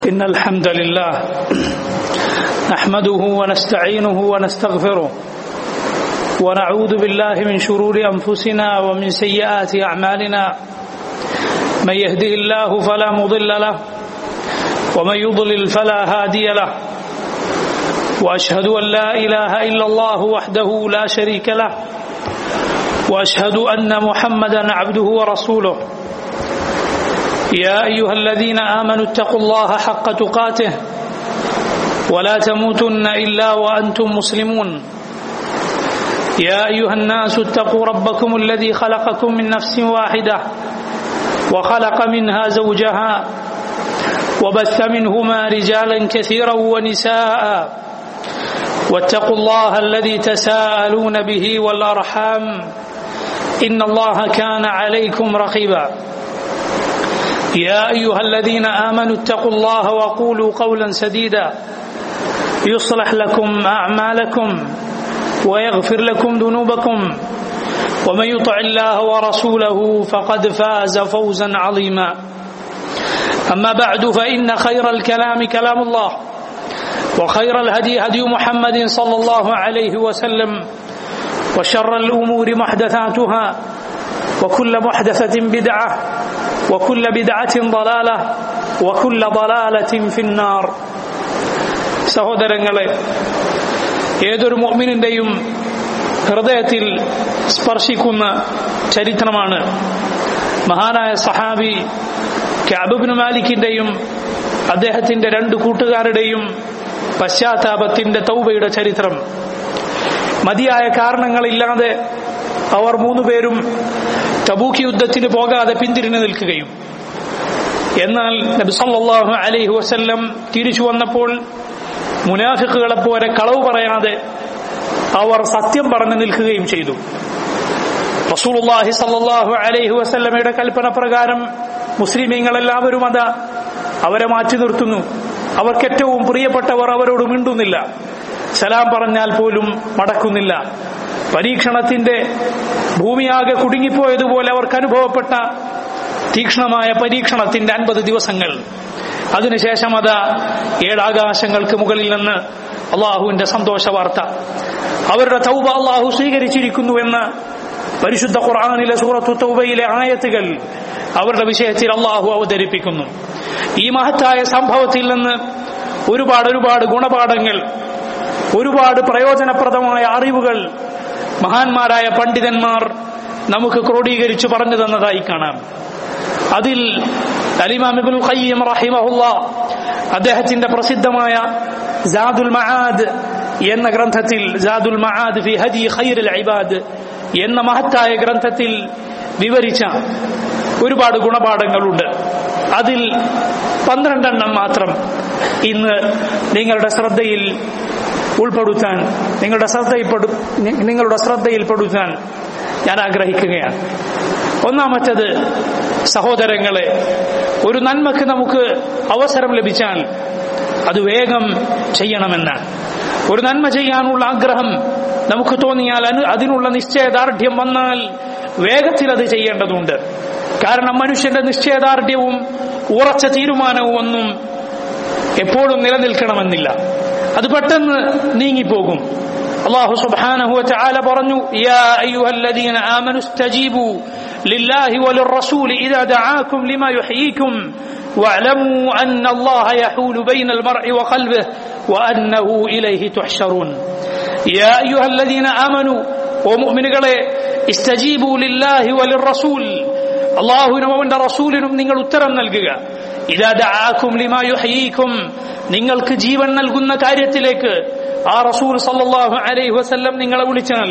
إن الحمد لله نحمده ونستعينه ونستغفره ونعوذ بالله من شرور أنفسنا ومن سيئات أعمالنا من يهده الله فلا مضل له ومن يضلل فلا هادي له وأشهد أن لا إله إلا الله وحده لا شريك له وأشهد أن محمدا عبده ورسوله يا أيها الذين آمنوا اتقوا الله حق تقاته ولا تموتن إلا وأنتم مسلمون يا أيها الناس اتقوا ربكم الذي خلقكم من نفس واحدة وخلق منها زوجها وبث منهما رجالا كثيرا ونساء واتقوا الله الذي تساءلون به والأرحام إن الله كان عليكم رقيبا يا أيها الذين آمنوا اتقوا الله وقولوا قولا سديدا يصلح لكم أعمالكم ويغفر لكم ذنوبكم ومن يطع الله ورسوله فقد فاز فوزا عظيما أما بعد فإن خير الكلام كلام الله وخير الهدي هدي محمد صلى الله عليه وسلم وشر الأمور محدثاتها وكل محدثة بدعة وكل بدعة ضلالة وكل ضلالة في النار സഹോദരങ്ങളെ ഏതൊരു മോമിനിന്റെയും ഹൃദയത്തിൽ സ്പർശിക്കുന്ന ചരിത്രമാണ് മഹാനായ സഹാബി ക്യാബിബിന് മാലിക്കിന്റെയും അദ്ദേഹത്തിന്റെ രണ്ട് കൂട്ടുകാരുടെയും പശ്ചാത്താപത്തിന്റെ തൗബയുടെ ചരിത്രം മതിയായ കാരണങ്ങളില്ലാതെ അവർ മൂന്നുപേരും തബൂക്ക് യുദ്ധത്തിന് പോകാതെ പിന്തിരിഞ്ഞു നിൽക്കുകയും എന്നാൽ നബി സല്ലല്ലാഹു അലൈഹി വസല്ലം തിരിച്ചു വന്നപ്പോൾ മുനാഫിക്കുകളെ പോലെ കളവ് പറയാതെ അവർ സത്യം പറഞ്ഞു നിൽക്കുകയും ചെയ്തു റസൂലുള്ളാഹി സല്ലല്ലാഹു അലൈഹി വസല്ലമയുടെ കൽപ്പന പ്രകാരം മുസ്ലിമീങ്ങൾ എല്ലാവരും അതാ അവരെ മാറ്റി നിർത്തുന്നു അവർക്ക് ഏറ്റവും പ്രിയപ്പെട്ടവർ അവരോട് മിണ്ടുന്നില്ല സലാം പറഞ്ഞാൽ പോലും മടക്കുന്നില്ല പരീക്ഷണത്തിന്റെ ഭൂമിയാകെ കുടുങ്ങിപ്പോയതുപോലെ അവർക്ക് അനുഭവപ്പെട്ട തീക്ഷ്ണമായ പരീക്ഷണത്തിന്റെ അൻപത് ദിവസങ്ങൾ അതിനുശേഷം അതാ ഏഴാകാശങ്ങൾക്ക് മുകളിൽ നിന്ന് അള്ളാഹുവിന്റെ സന്തോഷ വാർത്ത അവരുടെ തൗബ അള്ളാഹു സ്വീകരിച്ചിരിക്കുന്നുവെന്ന് പരിശുദ്ധ ഖുർആാനിലെ സൂറത്തു തൗബയിലെ ആയത്തുകൾ അവരുടെ വിഷയത്തിൽ അള്ളാഹു അവതരിപ്പിക്കുന്നു ഈ മഹത്തായ സംഭവത്തിൽ നിന്ന് ഒരുപാട് ഒരുപാട് ഗുണപാഠങ്ങൾ ഒരുപാട് പ്രയോജനപ്രദമായ അറിവുകൾ മഹാന്മാരായ പണ്ഡിതന്മാർ നമുക്ക് ക്രോഡീകരിച്ചു പറഞ്ഞു തന്നതായി കാണാം അതിൽ അലിമാമിബുൽ ഖയ്യം റഹിമഹുല്ല അദ്ദേഹത്തിന്റെ പ്രസിദ്ധമായ ജാദുൽ മഹാദ് എന്ന ഗ്രന്ഥത്തിൽ ജാദുൽ മഹാദ് ഫി ഹദി ഖൈറുൽ ഇബാദ് എന്ന മഹത്തായ ഗ്രന്ഥത്തിൽ വിവരിച്ച ഒരുപാട് ഗുണപാഠങ്ങളുണ്ട് അതിൽ പന്ത്രണ്ടെണ്ണം മാത്രം ഇന്ന് നിങ്ങളുടെ ശ്രദ്ധയിൽ ഉൾപ്പെടുത്താൻ നിങ്ങളുടെ ശ്രദ്ധയിൽപ്പെടു നിങ്ങളുടെ ശ്രദ്ധയിൽപ്പെടുത്താൻ ഞാൻ ആഗ്രഹിക്കുകയാണ് ഒന്നാമത്തത് സഹോദരങ്ങളെ ഒരു നന്മക്ക് നമുക്ക് അവസരം ലഭിച്ചാൽ അത് വേഗം ചെയ്യണമെന്നാണ് ഒരു നന്മ ചെയ്യാനുള്ള ആഗ്രഹം നമുക്ക് തോന്നിയാൽ അതിനുള്ള നിശ്ചയദാർഢ്യം വന്നാൽ വേഗത്തിൽ അത് ചെയ്യേണ്ടതുണ്ട് കാരണം മനുഷ്യന്റെ നിശ്ചയദാർഢ്യവും ഉറച്ച തീരുമാനവും ഒന്നും എപ്പോഴും നിലനിൽക്കണമെന്നില്ല അത് പെട്ടെന്ന് നീങ്ങിപ്പോകും അള്ളാഹു സുബ്ഹാനഹു വതആല പറഞ്ഞു യാ അയ്യുഹല്ലദീന ആമനു ഇസ്തജീബു ലില്ലാഹി വലിർറസൂലി ഇദാ ദഅാകും ലിമാ യുഹ്യീകും واعلموا أن الله يحول بين المرء وقلبه وأنه إليه تحشرون يا أيها الذين آمنوا ومؤمنകളെ استجيبوا لله وللرسول അള്ളാഹുവിനും അവന്റെ റസൂലിനും നിങ്ങൾ ഉത്തരം നൽകുക ഇതാ ദഅാകും ലിമാ യുഹ്യീകും നിങ്ങൾക്ക് ജീവൻ നൽകുന്ന കാര്യത്തിലേക്ക് ആ റസൂൽ സല്ലല്ലാഹു അലൈഹി വസല്ലം നിങ്ങളെ വിളിച്ചാൽ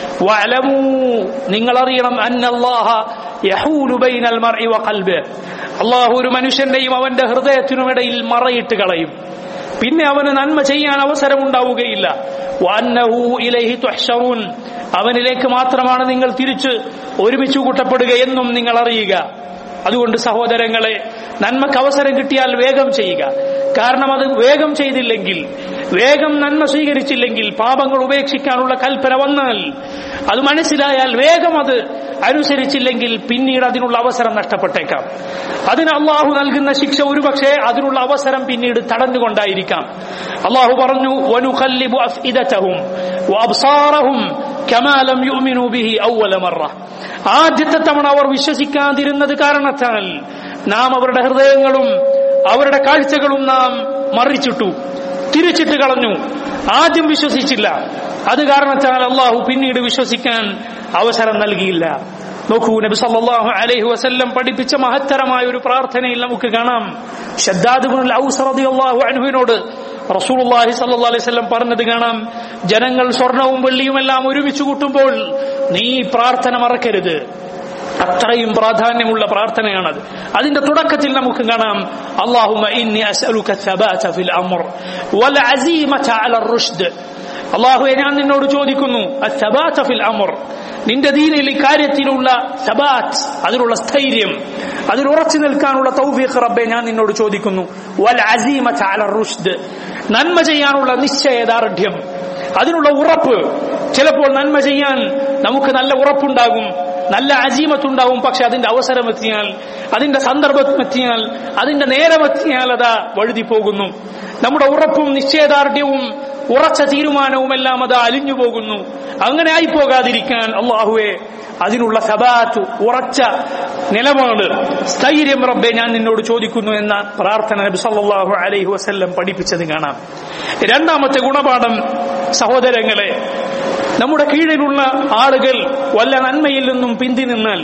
വഅലമൂ നിങ്ങൾ അറിയണം അന്നല്ലാഹ യഹൂലു ബൈനൽ മർഇ വഖൽബി അള്ളാഹു ഒരു മനുഷ്യന്റെയും അവന്റെ ഹൃദയത്തിനുമിടയിൽ മറയിട്ട് കളയും പിന്നെ അവന് നന്മ ചെയ്യാൻ അവസരമുണ്ടാവുകയില്ല വഅന്നഹു ഇലൈഹി തുഹ്ശറൂൻ അവനിലേക്ക് മാത്രമാണ് നിങ്ങൾ തിരിച്ച് ഒരുമിച്ച് കൂട്ടപ്പെടുക എന്നും നിങ്ങൾ അറിയുക അതുകൊണ്ട് സഹോദരങ്ങളെ നന്മക്ക് അവസരം കിട്ടിയാൽ വേഗം ചെയ്യുക കാരണം അത് വേഗം ചെയ്തില്ലെങ്കിൽ വേഗം നന്മ സ്വീകരിച്ചില്ലെങ്കിൽ പാപങ്ങൾ ഉപേക്ഷിക്കാനുള്ള കൽപ്പന വന്നാൽ അത് മനസ്സിലായാൽ വേഗം അത് അനുസരിച്ചില്ലെങ്കിൽ പിന്നീട് അതിനുള്ള അവസരം നഷ്ടപ്പെട്ടേക്കാം അതിന് അള്ളാഹു നൽകുന്ന ശിക്ഷ ഒരുപക്ഷെ അതിനുള്ള അവസരം പിന്നീട് തടഞ്ഞുകൊണ്ടായിരിക്കാം അള്ളാഹു പറഞ്ഞു വനുഖല്ലിബു അഫ്ഇദതഹും വഅബ്സാറഹും കമാ ലം യുഅ്മിനു ബിഹി അവ്വല മറ ആദ്യത്തെ തവണ അവർ വിശ്വസിക്കാതിരുന്നത് കാരണത്താൽ നാം അവരുടെ ഹൃദയങ്ങളും അവരുടെ കാഴ്ചകളും നാം മറിച്ചിട്ടു തിരിച്ചിട്ട് കളഞ്ഞു ആദ്യം വിശ്വസിച്ചില്ല അത് കാരണത്താൽ അള്ളാഹു പിന്നീട് വിശ്വസിക്കാൻ അവസരം നൽകിയില്ല നോക്കൂ നബി സല്ലല്ലാഹു അലൈഹി വസല്ലം പഠിപ്പിച്ച മഹത്തരമായ ഒരു പ്രാർത്ഥനയിൽ നമുക്ക് കാണാം ഷദ്ദാദ് ഇബ്നുൽ ഔസ് റളിയല്ലാഹു അൻഹുവിനോട് റസൂലുള്ളാഹി സല്ലല്ലാഹു അലൈഹി വസല്ലം പറഞ്ഞത് കാണാം ജനങ്ങൾ സ്വർണവും വെള്ളിയും എല്ലാം ഒരുമിച്ച് കൂട്ടുമ്പോൾ നീ പ്രാർത്ഥന മറക്കരുത് അത്രയും പ്രാധാന്യമുള്ള പ്രാർത്ഥനയാണത് അതിന്റെ തുടക്കത്തിൽ നമുക്ക് കാണാം അള്ളാഹുമ ഇന്നി അസ്അലുക الثبات في الامر والعزيمه على الرشد അള്ളാഹുവെ ഞാൻ നിന്നോട് ചോദിക്കുന്നു الثبات في الامر നിന്റെ ദീനിൽ ഈ കാര്യത്തിലുള്ള സബാത്ത് അതിലുള്ള സ്ഥൈര്യം അതിൽ ഉറച്ചു നിൽക്കാനുള്ള തൗഫീഖ് റബ്ബെ ഞാൻ നിന്നോട് ചോദിക്കുന്നു വൽ അസീമത അല റുഷ്ദ് നന്മ ചെയ്യാനുള്ള നിശ്ചയദാർഢ്യം അതിനുള്ള ഉറപ്പ് ചിലപ്പോൾ നന്മ ചെയ്യാൻ നമുക്ക് നല്ല ഉറപ്പുണ്ടാകും നല്ല അജീമത്തുണ്ടാവും പക്ഷെ അതിന്റെ അവസരം എത്തിയാൽ അതിന്റെ സന്ദർഭം എത്തിയാൽ അതിന്റെ നേരം എത്തിയാൽ അതാ വഴുതി പോകുന്നു നമ്മുടെ ഉറപ്പും നിശ്ചയദാർഢ്യവും ഉറച്ച തീരുമാനവും എല്ലാം അത് അലിഞ്ഞു പോകുന്നു അങ്ങനെ ആയി പോകാതിരിക്കാൻ അള്ളാഹുവെ അതിനുള്ള സബാത്ത് ഉറച്ച നിലപാട് സ്ഥൈര്യം റബ്ബെ ഞാൻ നിന്നോട് ചോദിക്കുന്നു എന്ന പ്രാർത്ഥന നബി സല്ലല്ലാഹു അലൈഹി വസല്ലം പഠിപ്പിച്ചത് കാണാം രണ്ടാമത്തെ ഗുണപാഠം സഹോദരങ്ങളെ നമ്മുടെ കീഴിലുള്ള ആളുകൾ വല്ല നന്മയിൽ നിന്നും പിന്തി നിന്നാൽ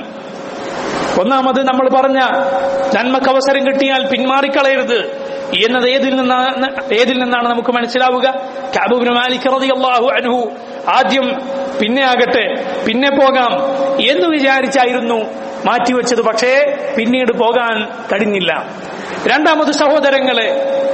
ഒന്നാമത് നമ്മൾ പറഞ്ഞ നന്മക്ക് അവസരം കിട്ടിയാൽ പിന്മാറിക്കളയരുത് എന്നത് ഏതിൽ നിന്നാണ് ഏതിൽ നിന്നാണ് നമുക്ക് മനസ്സിലാവുക കാബുബിന് മാലിക് റളിയല്ലാഹു അൻഹു ആദ്യം പിന്നെ ആകട്ടെ പിന്നെ പോകാം എന്ന് വിചാരിച്ചായിരുന്നു മാറ്റിവെച്ചത് പക്ഷേ പിന്നീട് പോകാൻ കഴിഞ്ഞില്ല രണ്ടാമത് സഹോദരങ്ങളെ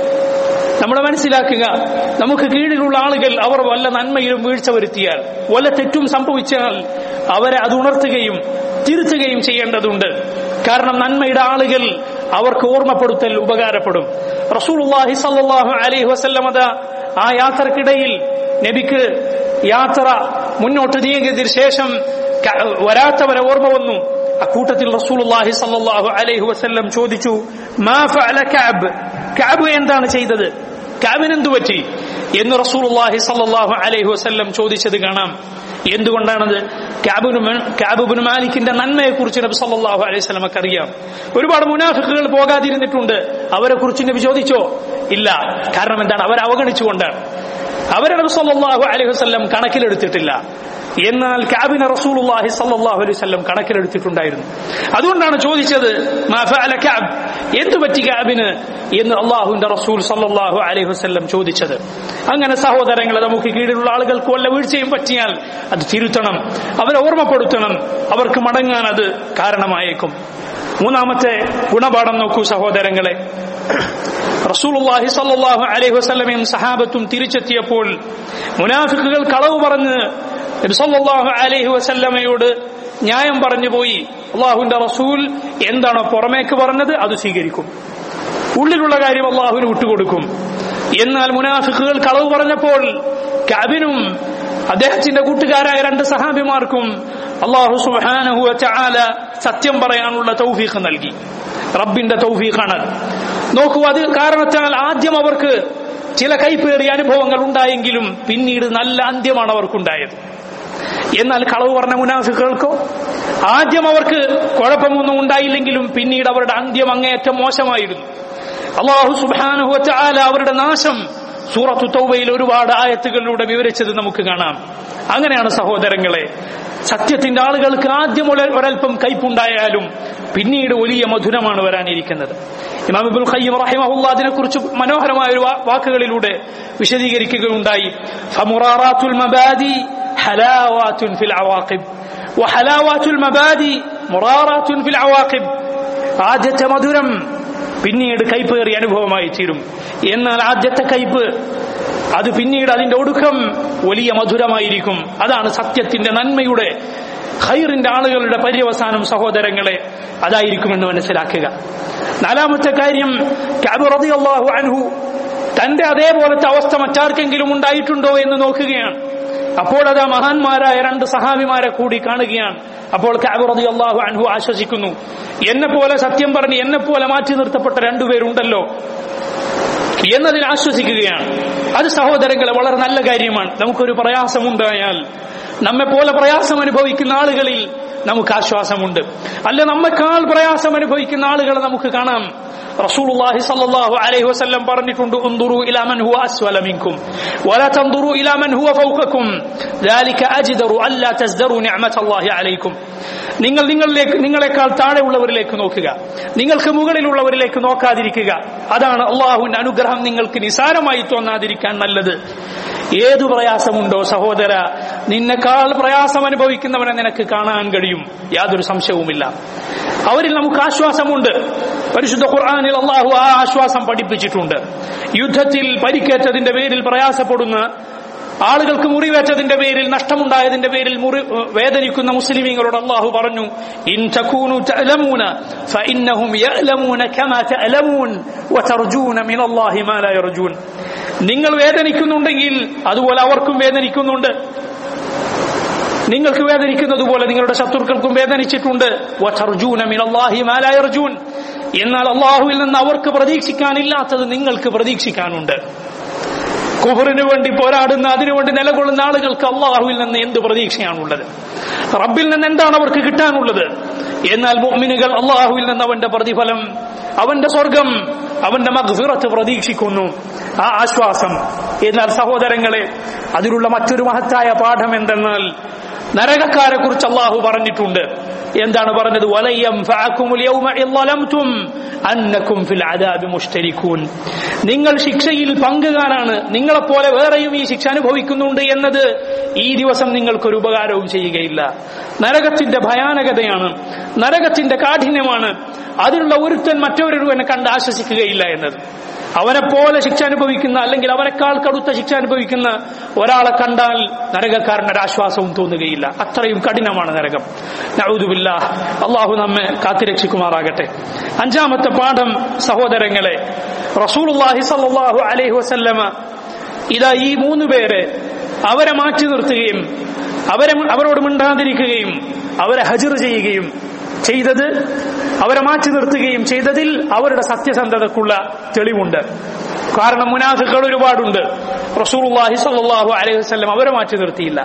നമ്മൾ മനസ്സിലാക്കുക നമുക്ക് കീഴിലുള്ള ആളുകൾ അവർ വല്ല നന്മയിലും വീഴ്ച വരുത്തിയാൽ വല്ല തെറ്റും സംഭവിച്ചാൽ അവരെ അത് ഉണർത്തുകയും തിരുത്തുകയും ചെയ്യേണ്ടതുണ്ട് കാരണം നന്മയുടെ ആളുകൾ അവർക്ക് ഓർമ്മപ്പെടുത്തൽ ഉപകാരപ്പെടും റസൂലുള്ളാഹി സല്ലല്ലാഹു അലൈഹി വസല്ലം അത ആ യാത്രക്കിടയിൽ നബിക്ക് യാത്ര മുന്നോട്ട് നീങ്ങിയതിന് ശേഷം ക- വരാത്തവരെ ഓർമ്മ വന്നു അക്കൂട്ടത്തിൽ റസൂലുള്ളാഹി സല്ലല്ലാഹു അലൈഹി വസല്ലം ചോദിച്ചു മാ ഫഅല കഅബ് കഅബ് എന്താണ് ചെയ്തത് കഅബിന് എന്തു പറ്റി എന്ന് റസൂലുള്ളാഹി സല്ലല്ലാഹു അലൈഹി വസല്ലം ചോദിച്ചത് കാണാം എന്തുകൊണ്ടാണത് കാബുബിന് മാലിക്കിന്റെ നന്മയെ കുറിച്ച് നബി സല്ലല്ലാഹു അലൈഹി വസല്ലമക്ക് അറിയാം ഒരുപാട് മുനാഫിക്കുകൾ പോകാതിരുന്നിട്ടുണ്ട് അവരെ കുറിച്ച് നബി ചോദിച്ചോ ഇല്ല കാരണം എന്താണ് അവർ അവഗണിച്ചുകൊണ്ടാണ് അവരെ നബി സല്ലല്ലാഹു അലൈഹി വസല്ലം കണക്കിലെടുത്തിട്ടില്ല എന്നാൽ കാബിനെ റസൂലുള്ളാഹി സല്ലല്ലാഹു അലൈഹി വസല്ലം കണക്കിലെടുത്തിട്ടുണ്ടായിരുന്നു അതുകൊണ്ടാണ് ചോദിച്ചത് മാ ഫഅല കഅബ് എന്തു പറ്റി കാബിന് എന്ന് അള്ളാഹുവിന്റെ റസൂൽ സല്ലല്ലാഹു അലൈഹി വസല്ലം ചോദിച്ചത് അങ്ങനെ സഹോദരങ്ങളെ നമുക്ക് കീഴിലുള്ള ആളുകൾക്ക് വല്ല വീഴ്ചയും പറ്റിയാൽ അത് തിരുത്തണം അവരെ ഓർമ്മപ്പെടുത്തണം അവർക്ക് മടങ്ങാൻ അത് കാരണമായേക്കും മൂന്നാമത്തെ ഗുണപാഠം നോക്കൂ സഹോദരങ്ങളെ റസൂലുള്ളാഹി സല്ലല്ലാഹു അലൈഹി വസല്ലമയും സഹാബത്തും തിരിച്ചെത്തിയപ്പോൾ മുനാഫിക്കുകൾ കളവ് പറഞ്ഞ് നബി സല്ലല്ലാഹു അലൈഹി വസല്ലമയോട് ന്യായം പറഞ്ഞു പോയി അള്ളാഹുവിന്റെ റസൂൽ എന്താണോ പുറമേക്ക് പറഞ്ഞത് അത് സ്വീകരിക്കും ഉള്ളിലുള്ള കാര്യം അള്ളാഹുവിന് വിട്ടുകൊടുക്കും എന്നാൽ മുനാഫിക്കുകൾ കളവ് പറഞ്ഞപ്പോൾ കബിനും അദ്ദേഹത്തിന്റെ കൂട്ടുകാരായ രണ്ട് സഹാബിമാർക്കും അള്ളാഹു സുബ്ഹാനഹു വതആല സത്യം പറയാനുള്ള തൗഫീഖ് നൽകി റബ്ബിന്റെ തൗഫീഖാണ് നോക്കൂ അത് കാരണത്താൽ ആദ്യം അവർക്ക് ചില കൈപ്പേറിയ അനുഭവങ്ങൾ ഉണ്ടായെങ്കിലും പിന്നീട് നല്ല അന്ത്യമാണ് അവർക്കുണ്ടായത് എന്നാൽ കളവ് പറഞ്ഞ മുനാഫിക്കുകൾക്കോ ആദ്യം അവർക്ക് കുഴപ്പമൊന്നും ഉണ്ടായില്ലെങ്കിലും പിന്നീട് അവരുടെ അന്ത്യം അങ്ങേയറ്റം മോശമായിരുന്നു അള്ളാഹു സുബാനുഹു ആല അവരുടെ നാശം സൂറത്തു തൗബയിൽ ഒരുപാട് ആയത്തുകളിലൂടെ വിവരിച്ചത് നമുക്ക് കാണാം അങ്ങനെയാണ് സഹോദരങ്ങളെ സത്യത്തിന്റെ ആളുകൾക്ക് ആദ്യം ഒര- ഒരൽപ്പം കയ്പുണ്ടായാലും പിന്നീട് വലിയ മധുരമാണ് വരാനിരിക്കുന്നത് ഇമാം ഇബ്നുൽ ഖയ്യിം റഹിമഹുല്ല അതിനെക്കുറിച്ച് മനോഹരമായ ഒരു വാ- വാക്കുകളിലൂടെ വിശദീകരിക്കുകയുണ്ടായി ഫമുറാറാത്തുൽ മബാദി ഹലാവാത്തുൻ ഫിൽ അവാഖിബ് വഹലാവാത്തുൽ മബാദി മുറാറാത്തുൻ ഫിൽ അവാഖിബ് ആദ്യത്തെ മധുരം പിന്നീട് കയ്പേറിയ അനുഭവമായി തീരും എന്നാൽ ആദ്യത്തെ കയ്പ് അത് പിന്നീട് അതിന്റെ ഒടുക്കം വലിയ മധുരമായിരിക്കും അതാണ് സത്യത്തിന്റെ നന്മയുടെ ഖൈറിന്റെ ആളുകളുടെ പര്യവസാനം സഹോദരങ്ങളെ അതായിരിക്കുമെന്ന് മനസ്സിലാക്കുക നാലാമത്തെ കാര്യം കഅബ് റളിയല്ലാഹു അൻഹു തന്റെ അതേപോലത്തെ അവസ്ഥ മറ്റാർക്കെങ്കിലും ഉണ്ടായിട്ടുണ്ടോ എന്ന് നോക്കുകയാണ് അപ്പോൾ അത് ആ മഹാന്മാരായ രണ്ട് സഹാബിമാരെ കൂടി കാണുകയാണ് അപ്പോൾ കാബുറതി അള്ളാഹു അൻഹു ആശ്വസിക്കുന്നു എന്നെ പോലെ സത്യം പറഞ്ഞ് എന്നെ പോലെ മാറ്റി നിർത്തപ്പെട്ട രണ്ടുപേരുണ്ടല്ലോ എന്നതിൽ ആശ്വസിക്കുകയാണ് അത് സഹോദരങ്ങളെ വളരെ നല്ല കാര്യമാണ് നമുക്കൊരു പ്രയാസമുണ്ടായാൽ നമ്മെ പോലെ പ്രയാസം അനുഭവിക്കുന്ന ആളുകളിൽ നമുക്ക് ആശ്വാസമുണ്ട് അല്ല നമ്മെക്കാൾ പ്രയാസം അനുഭവിക്കുന്ന ആളുകളെ നമുക്ക് കാണാം റസൂലുള്ളാഹി സ്വല്ലല്ലാഹു അലൈഹി വസല്ലം പറഞ്ഞിട്ടുണ്ട് ഉൻദുറു ഇലാ മൻ ഹുവ അസ്വല മിൻകും വലാ തൻദുറു ഇലാ മൻ ഹുവ ഫൗകക്കും ذلك അജ്ദറു അല്ലാ തസ്ദറു നിഅമതല്ലാഹി അലൈക്കും നിങ്ങൾ നിങ്ങളിലേക്ക് നിങ്ങളെക്കാൾ താഴെയുള്ളവരിലേക്ക് നോക്കുക നിങ്ങൾക്ക് മുകളിലുള്ളവരിലേക്ക് നോക്കാതിരിക്കുക അതാണ് അള്ളാഹുവിന്റെ അനുഗ്രഹം നിങ്ങൾക്ക് നിസാരമായി തോന്നാതിരിക്കാൻ നല്ലത് ഏതു പ്രയാസമുണ്ടോ സഹോദര നിന്നെക്കാൾ പ്രയാസം അനുഭവിക്കുന്നവനെ നിനക്ക് കാണാൻ കഴിയും യാതൊരു സംശയവുമില്ല അവരിൽ നമുക്ക് ആശ്വാസമുണ്ട് പരിശുദ്ധ ഖുർആാനിൽ അള്ളാഹു ആ ആശ്വാസം പഠിപ്പിച്ചിട്ടുണ്ട് യുദ്ധത്തിൽ പരിക്കേറ്റതിന്റെ പേരിൽ പ്രയാസപ്പെടുന്ന ആളുകൾക്ക് മുറിവേറ്റതിന്റെ പേരിൽ നഷ്ടമുണ്ടായതിന്റെ പേരിൽ മുറി വേദനിക്കുന്ന മുസ്ലിമീങ്ങളോട് അള്ളാഹു പറഞ്ഞു ഇൻ തകൂനു തഅലമൂന ഫഇന്നഹും യഅലമൂന കമാ തഅലമൂൻ വതർജൂന മിനല്ലാഹി മാ ലാ യർജൂൻ നിങ്ങൾ വേദനിക്കുന്നുണ്ടെങ്കിൽ അതുപോലെ അവർക്കും വേദനിക്കുന്നുണ്ട് നിങ്ങൾക്ക് വേദനിക്കുന്നത് പോലെ നിങ്ങളുടെ ശത്രുക്കൾക്കും വേദനിച്ചിട്ടുണ്ട് വതർജൂന മിനല്ലാഹി മാ ലാ യർജൂൻ എന്നാൽ അള്ളാഹുവിൽ നിന്ന് അവർക്ക് പ്രതീക്ഷിക്കാനില്ലാത്തത് നിങ്ങൾക്ക് പ്രതീക്ഷിക്കാനുണ്ട് കുഹറിന് വേണ്ടി പോരാടുന്ന അതിനുവേണ്ടി നിലകൊള്ളുന്ന ആളുകൾക്ക് അള്ളാഹുവിൽ നിന്ന് എന്ത് പ്രതീക്ഷയാണുള്ളത് റബ്ബിൽ നിന്ന് എന്താണ് അവർക്ക് കിട്ടാനുള്ളത് എന്നാൽ മുഅ്മിനുകൾ അള്ളാഹുവിൽ നിന്ന് അവന്റെ പ്രതിഫലം അവന്റെ സ്വർഗം അവന്റെ മഗ്ഫിറത്ത് പ്രതീക്ഷിക്കുന്നു ആ ആശ്വാസം എന്നാൽ സഹോദരങ്ങളെ അതിലുള്ള മറ്റൊരു മഹത്തായ പാഠം എന്തെന്നാൽ നരകക്കാരെ കുറിച്ച് അള്ളാഹു പറഞ്ഞിട്ടുണ്ട് എന്താണ് പറഞ്ഞത് വലയം അന്നക്കും ഫിൽ അദാബി മുഷ്തരിക്കൂൻ നിങ്ങൾ ശിക്ഷയിൽ പങ്കുകാരാണ് നിങ്ങളെപ്പോലെ വേറെയും ഈ ശിക്ഷ അനുഭവിക്കുന്നുണ്ട് എന്നത് ഈ ദിവസം നിങ്ങൾക്കൊരു ഉപകാരവും ചെയ്യുകയില്ല നരകത്തിന്റെ ഭയാനകതയാണ് നരകത്തിന്റെ കാഠിന്യമാണ് അതിനുള്ള ഒരുത്തൻ മറ്റൊരുവനെ കണ്ട് ആശ്വസിക്കുകയില്ല എന്നത് അവനെപ്പോലെ ശിക്ഷ അനുഭവിക്കുന്ന അല്ലെങ്കിൽ അവനേക്കാൾ കടുത്ത ശിക്ഷ അനുഭവിക്കുന്ന ഒരാളെ കണ്ടാൽ നരകക്കാരന് ഒരു ആശ്വാസവും തോന്നുകയില്ല അത്രയും കഠിനമാണ് നരകം നഴുതുമില്ല അള്ളാഹു നമ്മെ കാത്തിരക്ഷിക്കുമാറാകട്ടെ അഞ്ചാമത്തെ പാഠം സഹോദരങ്ങളെ റസൂലുള്ളാഹി സല്ലല്ലാഹു അലൈഹി വസല്ലമ ഇതാ ഈ മൂന്ന് പേരെ അവരെ മാറ്റി നിർത്തുകയും അവരെ അവരോട് മിണ്ടാതിരിക്കുകയും അവരെ ഹജിർ ചെയ്യുകയും ചെയ്തത് അവരെ മാറ്റി നിർത്തുകയും ചെയ്തതിൽ അവരുടെ സത്യസന്ധതക്കുള്ള തെളിവുണ്ട് കാരണം മുനാഫികൾ ഒരുപാടുണ്ട് റസൂലുള്ളാഹി സ്വല്ലല്ലാഹു അലൈഹി വസല്ലം അവരെ മാറ്റി നിർത്തിയില്ല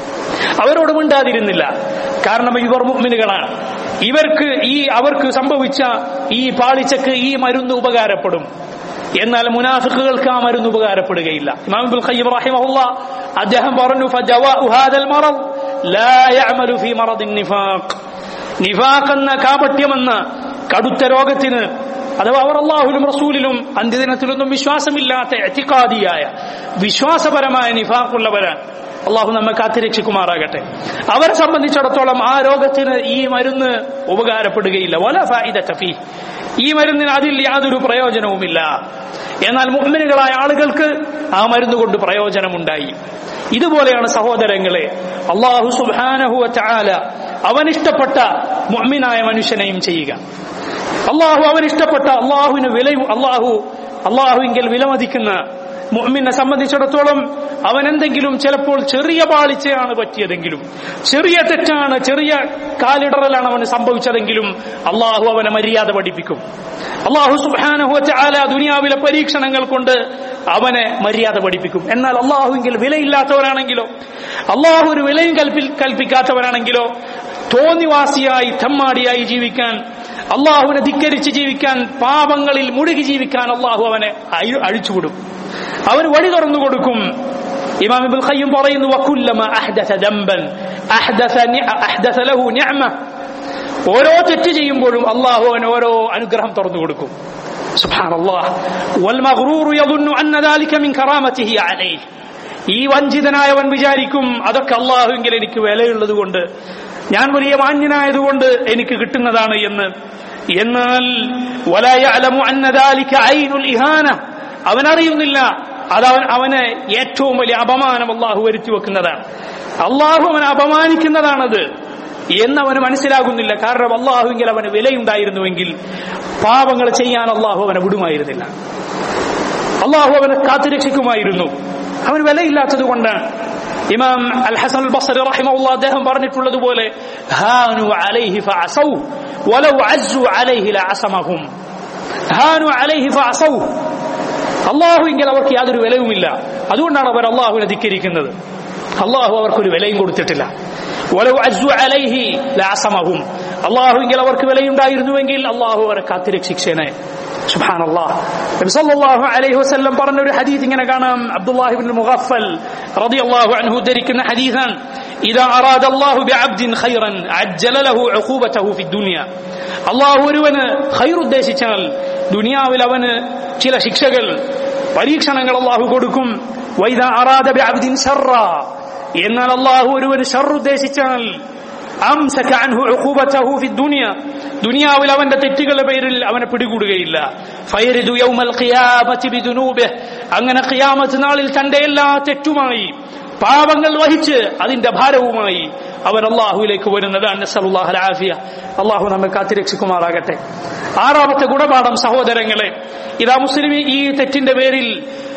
അവരോട് മിണ്ടാതിരുന്നില്ല കാരണം ഇവർ മുഅ്മിനുകളാണ് ഇവർക്ക് ഈ അവർക്ക് സംഭവിച്ച ഈ പാളിച്ചക്ക് ഈ മരുന്ന് ഉപകാരപ്പെടും എന്നാൽ മുനാഫിക്കുകൾക്ക് ആ മരുന്ന് ഉപകാരപ്പെടുകയില്ല ഇമാം ഇബ്നുൽ ഖയ്യിം റഹിമഹുല്ല അദ്ദേഹം പറഞ്ഞു ഫജവാഉ ഹാദൽ മറദ് ലാ യഅമലു ഫീ മറദിൻ നിഫാഖ് നിഫാഖ് എന്ന കാപട്യമെന്ന കടുത്ത രോഗത്തിന് അഥവാ അവർ അള്ളാഹുലും റസൂലിലും അന്ത്യദിനത്തിലൊന്നും വിശ്വാസമില്ലാത്ത എത്തിക്കാദിയായ വിശ്വാസപരമായ നിഫാഖുള്ളവരാണ് അള്ളാഹു നമ്മെ കാത്തിരക്ഷിക്കുമാറാകട്ടെ അവരെ സംബന്ധിച്ചിടത്തോളം ആ രോഗത്തിന് ഈ മരുന്ന് ഉപകാരപ്പെടുകയില്ല വല ഫായിദ ഫീ ഈ മരുന്നിന് അതിൽ യാതൊരു പ്രയോജനവുമില്ല എന്നാൽ മുഹ്മിനുകളായ ആളുകൾക്ക് ആ മരുന്ന് കൊണ്ട് പ്രയോജനമുണ്ടായി ഇതുപോലെയാണ് സഹോദരങ്ങളെ അള്ളാഹു സുബാനഹുവ ചാല അവനിഷ്ടപ്പെട്ട മുഅ്മിനായ മനുഷ്യനെയും ചെയ്യുക അള്ളാഹു അവനിഷ്ടപ്പെട്ട അള്ളാഹുവിന് വില അള്ളാഹു അള്ളാഹുവിങ്കിൽ വിലമതിക്കുന്ന മുഅ്മിനെ സംബന്ധിച്ചിടത്തോളം അവൻ എന്തെങ്കിലും ചിലപ്പോൾ ചെറിയ പാളിച്ചയാണ് പറ്റിയതെങ്കിലും ചെറിയ തെറ്റാണ് ചെറിയ കാലിടറലാണ് അവന് സംഭവിച്ചതെങ്കിലും അള്ളാഹു അവനെ മര്യാദ പഠിപ്പിക്കും അള്ളാഹു സുബാനഹു ആല ദുനിയാവിലെ പരീക്ഷണങ്ങൾ കൊണ്ട് അവനെ മര്യാദ പഠിപ്പിക്കും എന്നാൽ അള്ളാഹുവിൽ വിലയില്ലാത്തവരാണെങ്കിലോ അള്ളാഹു ഒരു വിലയും കൽപ്പി കൽപ്പിക്കാത്തവരാണെങ്കിലോ തോന്നിവാസിയായി തെമ്മാടിയായി ജീവിക്കാൻ അള്ളാഹുവിനെ ധിക്കരിച്ച് ജീവിക്കാൻ പാപങ്ങളിൽ മുഴുകി ജീവിക്കാൻ അള്ളാഹു അവനെ അഴിച്ചുവിടും അവന് വഴി തുറന്നു കൊടുക്കും ഇമാം ഇബ്നുൽ ഖയ്യിം പറയുന്നു വകുല്ലമ അഹ്ദസ ദംബൻ അഹ്ദസ അഹ്ദസ ലഹു നിഅമ ഓരോ തെറ്റ് ചെയ്യുമ്പോഴും അള്ളാഹു അവന് ഓരോ അനുഗ്രഹം തുറന്നു കൊടുക്കും സുബ്ഹാനല്ലാഹ് വൽ മഗ്റൂറു യظن അന്ന ذلك من كرامته عليه ഈ വഞ്ചിതനായവൻ വിചാരിക്കും അതൊക്കെ അള്ളാഹുവിൽ എനിക്ക് വിലയുള്ളത് കൊണ്ട് ഞാൻ വലിയ മാന്യനായതുകൊണ്ട് എനിക്ക് കിട്ടുന്നതാണ് എന്ന് എന്നാൽ അവനറിയുന്നില്ല അതവൻ അവന് ഏറ്റവും വലിയ അപമാനം അള്ളാഹു വരുത്തി വെക്കുന്നതാണ് അള്ളാഹു അവനെ അപമാനിക്കുന്നതാണത് എന്നവന് മനസ്സിലാകുന്നില്ല കാരണം അള്ളാഹുവിൽ അവന് വിലയുണ്ടായിരുന്നുവെങ്കിൽ പാപങ്ങൾ ചെയ്യാൻ അള്ളാഹു അവനെ വിടുമായിരുന്നില്ല അള്ളാഹു അവനെ കാത്തുരക്ഷിക്കുമായിരുന്നു അവന് വിലയില്ലാത്തത് കൊണ്ടാണ് ഇമാം അൽ ഹസൻ അൽ ബസറി റഹിമഹുള്ള അദ്ദേഹം പറഞ്ഞിട്ടുള്ളതുപോലെ ഹാനു അലൈഹി ഫഅസൗ വലൗ അസ്സു അലൈഹി ലഅസമഹും ഹാനു അലൈഹി ഫഅസൗ അള്ളാഹുവിങ്കിൽ അവർക്ക് യാതൊരു വിലയുമില്ല അതുകൊണ്ടാണ് അവർ അള്ളാഹുവിനെ ധിക്കരിക്കുന്നത് അള്ളാഹു അവർക്കൊരു വിലയും കൊടുത്തിട്ടില്ല വലൗ അസ്സു അലൈഹി ലഅസമഹും അള്ളാഹുവിങ്കിൽ അവർക്ക് വിലയുണ്ടായിരുന്നുവെങ്കിൽ അള്ളാഹു അവരെ കാത്തിരക്ഷിച്ചേനെ സുബ്ഹാൻ അല്ലാഹ് നബി സല്ലല്ലാഹു അലൈഹി വസല്ലം പറഞ്ഞ ഒരു ഹദീസ് ഇങ്ങനെ കാണാം അബ്ദുല്ലാഹി ഇബ്നു മുഗഫൽ റളിയല്ലാഹു അൻഹു ഉദ്ധരിക്കുന്ന ഹദീസാണ് ഇദാ അറാദ അല്ലാഹു ബിഅബ്ദിൻ ഖൈറൻ അജ്ജല ലഹു ഉഖൂബതഹു ഫി ദുനിയ അല്ലാഹു ഒരുവന് ഖൈർ ഉദ്ദേശിച്ചാൽ ദുനിയാവിൽ അവന് ചില ശിക്ഷകൾ പരീക്ഷണങ്ങൾ അല്ലാഹു കൊടുക്കും വൈദാ അറാദ ബിഅബ്ദിൻ ശർറ എന്നാൽ അല്ലാഹു ഒരുവന് ഷർ ഉദ്ദേശിച്ചാൽ അംസക അൻഹു ഉഖൂബതഹു ഫി ദുനിയ ദുനിയാവിൽ അവന്റെ തെറ്റുകളുടെ പേരിൽ അവനെ പിടികൂടുകയില്ല ഫയരിദു യൗമൽ ഖിയാമത്തി ബിദുനൂബിഹ് അങ്ങനെ ഖിയാമത്ത് നാളിൽ തന്റെ എല്ലാ തെറ്റുമായി പാപങ്ങൾ വഹിച്ച് അതിന്റെ ഭാരവുമായി അവൻ അള്ളാഹുവിലേക്ക് വരുന്നതാണ് നസ്സലുല്ലാഹു അലാഫിയ അള്ളാഹു നമ്മെ കാത്തിരക്ഷിക്കുമാറാകട്ടെ ആറാമത്തെ ഗുണപാഠം സഹോദരങ്ങളെ ഇതാ മുസ്ലിം ഈ തെറ്റിന്റെ പേരിൽ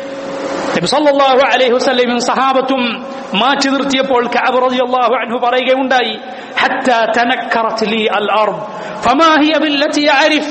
നബി സല്ലല്ലാഹു അലൈഹി വസല്ലമയും സഹാബത്തും മാറ്റി നിർത്തിയപ്പോൾ കഅബ് റളിയല്ലാഹു അൻഹു പറയുകയുണ്ടായി ഹത്താ തനക്കറത് ലി അൽ അർദ് ഫമാ ഹിയ ബില്ലതി അരിഫ്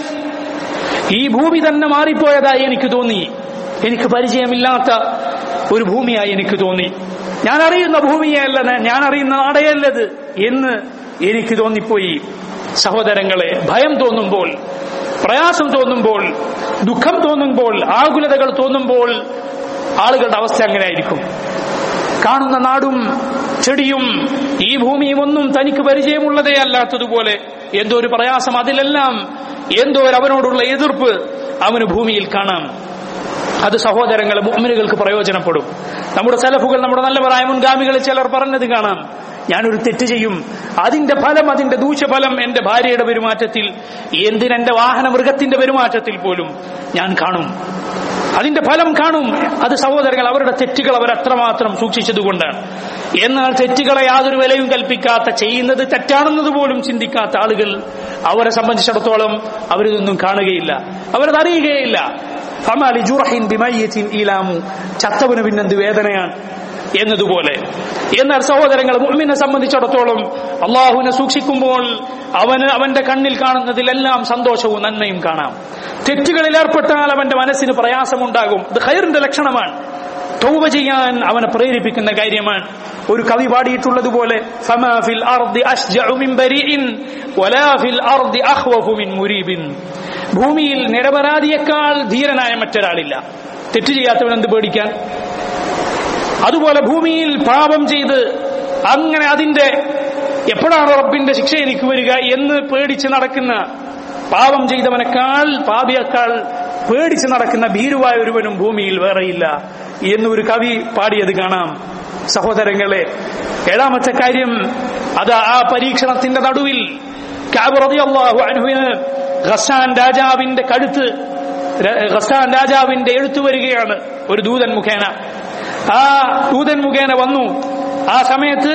ഈ ഭൂമി തന്നെ മാറിപ്പോയതായി എനിക്ക് തോന്നി എനിക്ക് പരിചയമില്ലാത്ത ഒരു ഭൂമിയായി എനിക്ക് തോന്നി ഞാൻ അറിയുന്ന ഭൂമിയല്ല ഞാൻ അറിയുന്ന നാടയല്ലത് എന്ന് എനിക്ക് തോന്നിപ്പോയി സഹോദരങ്ങളെ ഭയം തോന്നുമ്പോൾ പ്രയാസം തോന്നുമ്പോൾ ദുഃഖം തോന്നുമ്പോൾ ആകുലതകൾ തോന്നുമ്പോൾ ആളുകളുടെ അവസ്ഥ അങ്ങനെയായിരിക്കും കാണുന്ന നാടും ചെടിയും ഈ ഭൂമിയും ഒന്നും തനിക്ക് പരിചയമുള്ളതേ അല്ലാത്തതുപോലെ എന്തോ ഒരു പ്രയാസം അതിലെല്ലാം എന്തോ ഒരു അവനോടുള്ള എതിർപ്പ് അവന് ഭൂമിയിൽ കാണാം അത് സഹോദരങ്ങളെ മുഅ്മിനുകൾക്ക് പ്രയോജനപ്പെടും നമ്മുടെ സലഫുകൾ നമ്മുടെ നല്ലവരായ മുൻഗാമികൾ ചിലർ പറഞ്ഞത് കാണാം ഞാനൊരു തെറ്റ് ചെയ്യും അതിന്റെ ഫലം അതിന്റെ ദൂഷ്യഫലം എന്റെ ഭാര്യയുടെ പെരുമാറ്റത്തിൽ എന്തിനെന്റെ വാഹന മൃഗത്തിന്റെ പെരുമാറ്റത്തിൽ പോലും ഞാൻ കാണും അതിന്റെ ഫലം കാണും അത് സഹോദരങ്ങൾ അവരുടെ തെറ്റുകൾ അവർ അത്രമാത്രം സൂക്ഷിച്ചതുകൊണ്ടാണ് എന്നാൽ തെറ്റുകളെ യാതൊരു വിലയും കൽപ്പിക്കാത്ത ചെയ്യുന്നത് തെറ്റാണെന്നത് പോലും ചിന്തിക്കാത്ത ആളുകൾ അവരെ സംബന്ധിച്ചിടത്തോളം അവരിതൊന്നും കാണുകയില്ല അവരത് അറിയുകയില്ല ഫമാലി ജുറഹിൻ ബിമയ്യത്തിൻ ഈലാമു ചത്തവന് പിന്നെന്ത് വേദനയാണ് എന്നതുപോലെ എന്നാൽ സഹോദരങ്ങൾ മുഅ്മിനെ സംബന്ധിച്ചിടത്തോളം അള്ളാഹുവിനെ സൂക്ഷിക്കുമ്പോൾ അവന് അവന്റെ കണ്ണിൽ കാണുന്നതിലെല്ലാം സന്തോഷവും നന്മയും കാണാം തെറ്റുകളിൽ ഏർപ്പെട്ടാൽ അവന്റെ മനസ്സിന് പ്രയാസമുണ്ടാകും ഇത് ഖൈറിന്റെ ലക്ഷണമാണ് തൗബ ചെയ്യാൻ അവനെ പ്രേരിപ്പിക്കുന്ന കാര്യമാണ് ഒരു കവി പാടിയിട്ടുള്ളതുപോലെ ഫമാ ഫിൽ അർദി അശ്ജഉ മിൻ ബരീഇൻ വലാ ഫിൽ അർദി അഖ്വഫു മിൻ മുരീബിൻ ഭൂമിയിൽ നിരപരാധിയേക്കാൾ ധീരനായ മറ്റൊരാളില്ല തെറ്റ് ചെയ്യാത്തവൻ എന്ത് പേടിക്കാൻ അതുപോലെ ഭൂമിയിൽ പാപം ചെയ്ത് അങ്ങനെ അതിന്റെ എപ്പോഴാണ് റബ്ബിന്റെ ശിക്ഷ എനിക്ക് വരിക എന്ന് പേടിച്ച് നടക്കുന്ന പാപം ചെയ്തവനേക്കാൾ പാപിയേക്കാൾ പേടിച്ച് നടക്കുന്ന ഭീരുവായ ഒരുവനും ഭൂമിയിൽ വേറെയില്ല എന്നൊരു കവി പാടിയത് കാണാം സഹോദരങ്ങളെ ഏഴാമത്തെ കാര്യം അത് ആ പരീക്ഷണത്തിന്റെ നടുവിൽ കാബറതിയല്ലാഹു അനുവിന് ഖസാൻ രാജാവിന്റെ കഴുത്ത് ഖസാൻ രാജാവിന്റെ എഴുത്തു വരികയാണ് ഒരു ദൂതൻ മുഖേന ആ ദൂതൻ മുഖേന വന്നു ആ സമയത്ത്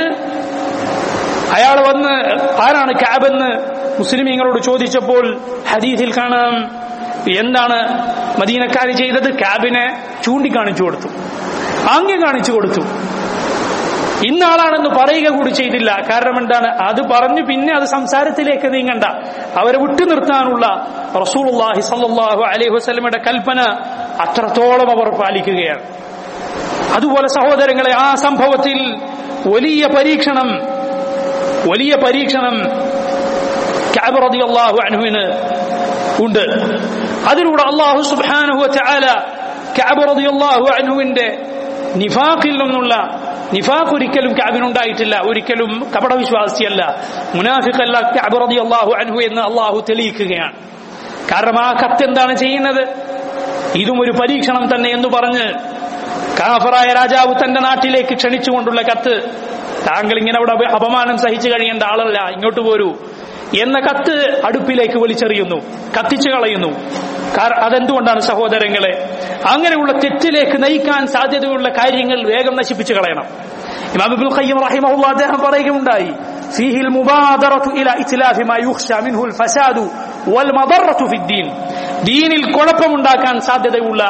അയാൾ വന്ന് ആരാണ് ക്യാബെന്ന് മുസ്ലിമീങ്ങളോട് ചോദിച്ചപ്പോൾ ഹദീസിൽ കാണാം എന്താണ് മദീനക്കാര് ചെയ്തത് ക്യാബിനെ ചൂണ്ടിക്കാണിച്ചു കൊടുത്തു ആംഗ്യം കാണിച്ചു കൊടുത്തു ഇന്നാളാണെന്ന് പറയുക കൂടി ചെയ്തില്ല കാരണം എന്താണ് അത് പറഞ്ഞു പിന്നെ അത് സംസാരത്തിലേക്ക് നീങ്ങണ്ട അവരെ വിട്ടു നിർത്താനുള്ള റസൂലുള്ളാഹി സല്ലല്ലാഹു അലൈഹി വസല്ലമയുടെ കൽപ്പന അത്രത്തോളം അവർ പാലിക്കുകയാണ് അതുപോലെ സഹോദരങ്ങളെ ആ സംഭവത്തിൽ വലിയ പരീക്ഷണം വലിയ പരീക്ഷണം കഅബ് റളിയല്ലാഹു അൻഹുവിന് ഉണ്ട് അതിലൂടെ അള്ളാഹു സുബ്ഹാനഹു വതആല കഅബ് റളിയല്ലാഹു അൻഹുവിന്റെ നിഫാഖിൽ നിന്നുള്ള നിഫാഖ് ഒരിക്കലും കഅബിനുണ്ടായിട്ടില്ല ഒരിക്കലും കപടവിശ്വാസിയല്ല മുനാഫിഖല്ല കഅബ് റളിയല്ലാഹു അൻഹു എന്ന് അള്ളാഹു തെളിയിക്കുകയാണ് കാരണം ആ കത്ത് എന്താണ് ചെയ്യുന്നത് ഇതും ഒരു പരീക്ഷണം തന്നെ എന്ന് പറഞ്ഞ് കാഫറായ രാജാവ് തന്റെ നാട്ടിലേക്ക് ക്ഷണിച്ചുകൊണ്ടുള്ള കത്ത് താങ്കൾ ഇങ്ങനെ അവിടെ അപമാനം സഹിച്ചു കഴിയേണ്ട ആളല്ല ഇങ്ങോട്ട് പോരൂ എന്ന കത്ത് അടുപ്പിലേക്ക് വലിച്ചെറിയുന്നു കത്തിച്ചു കളയുന്നു അതെന്തുകൊണ്ടാണ് സഹോദരങ്ങളെ അങ്ങനെയുള്ള തെറ്റിലേക്ക് നയിക്കാൻ സാധ്യതയുള്ള കാര്യങ്ങൾ വേഗം നശിപ്പിച്ചു കളയണം ഇമാം ഇബ്നുൽ ഖയ്യിം റഹിമഹുല്ലാ അദ്ദേഹം പറയുകയുണ്ടായി فيه المبادرة إلى إتلاف ما يخشى منه الفساد والمضرة في الدين ദീനിൽ കുഴപ്പമുണ്ടാക്കാൻ സാധ്യതയുള്ള